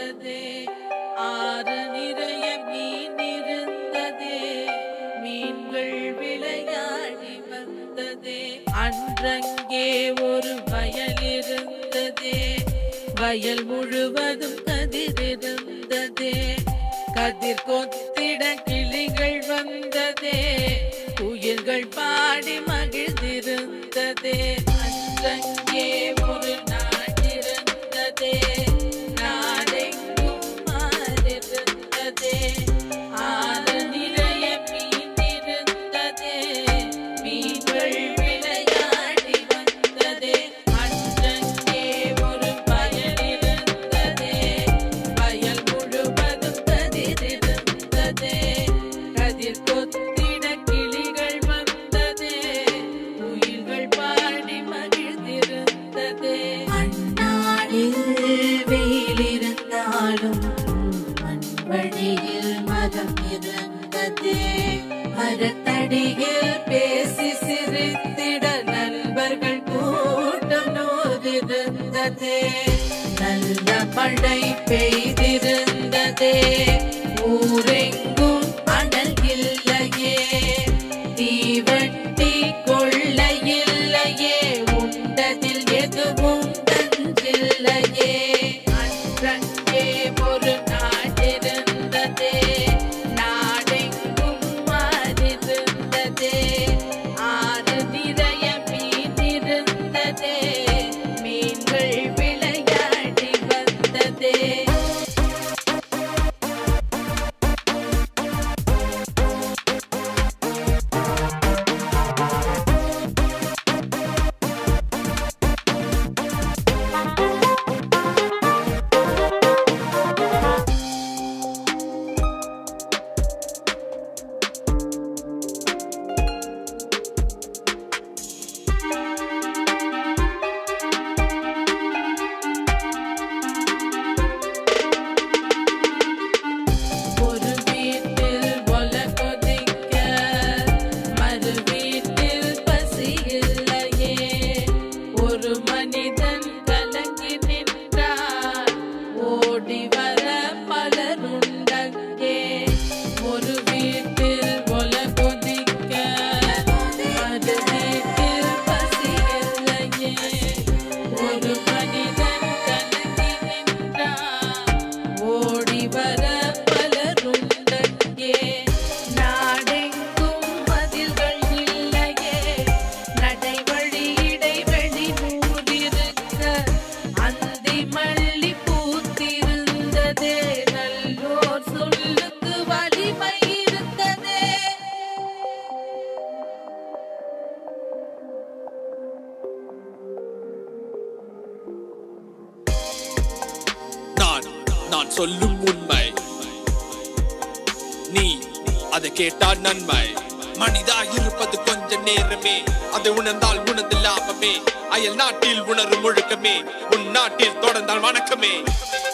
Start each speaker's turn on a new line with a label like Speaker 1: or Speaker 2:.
Speaker 1: வந்ததே ஆறு நிறைய மீன் இருந்ததே மீன்கள் விளையாடி வந்ததே அன்றங்கே ஒரு வயல் இருந்ததே வயல் முழுவதும் கதிர் இருந்ததே கதிர் கொத்திட கிளிகள் வந்ததே குயில்கள் பாடி மகிழ்ந்திருந்ததே அன்றங்கே ஒரு நாடிருந்ததே நாடெங்கும் மாறிருந்ததே ஆறு நிறைய மீன் இருந்ததே மீன்கள் விளையாடி வந்ததே அன்றங்கே ஒரு வயல் இருந்ததே வயல் முழுவதும் கதிர் இருந்ததே கதிர் கொத்திட கிளிகள் வந்ததே குயில்கள் பாடி மகிழ்ந்திருந்ததே
Speaker 2: அந்நாளில் வெயில் இருந்தாலும் மண்வழியில் மரம் இருந்ததே
Speaker 1: மரத்தடியில் பேசி சிரித்திட நண்பர்கள் கூட்டம் நூறிருந்ததே நல்ல மழை பெய்திருந்ததே ஊரெங்கும் அனல் இல்லையே தீவட்டி கொள்ளை இல்லையே உண்டதில் எதுவும் நன்றில்லையே அன்றங்கே ஒரு நாடிருந்ததே நாடெங்கும் மாறிருந்ததே ஆறு நிறைய மீன் இருந்ததே மீன்கள் விளையாடி வந்ததே ஒரு வீட்டில் ஒல கொதிக்க மறு வீட்டில் பசி இல்லையே ஒரு மனிதன் கலங்கி நின்றார் ஓடி வர பலருண்டங்கே ஒரு வீட்டில் ஒல கொதிக்க மறு வீட்டில் பசி இல்லையே ஒரு மனிதன் கலங்கி நின்றார் ஓடி வர பலருண்டங்கே நாடெங்கும் மதில்கள் இல்லையே நடைவழி இடைவெளி நூறிருக்க அந்தி மல்லி பூத்திருந்ததே நல்லோர் சொல்லுக்கு வலிமை இருந்ததே
Speaker 3: நான் நான் சொல்லும் உண்மை நீ அதை கேட்டால் நன்மை மனிதா இருப்பது கொஞ்ச நேரமே அதை உணர்ந்தால் உணர்ந்து லாபமே அயல் நாட்டில் உணரும் ஒழுக்கமே உன் நாட்டில் தொடர்ந்தால் வணக்கமே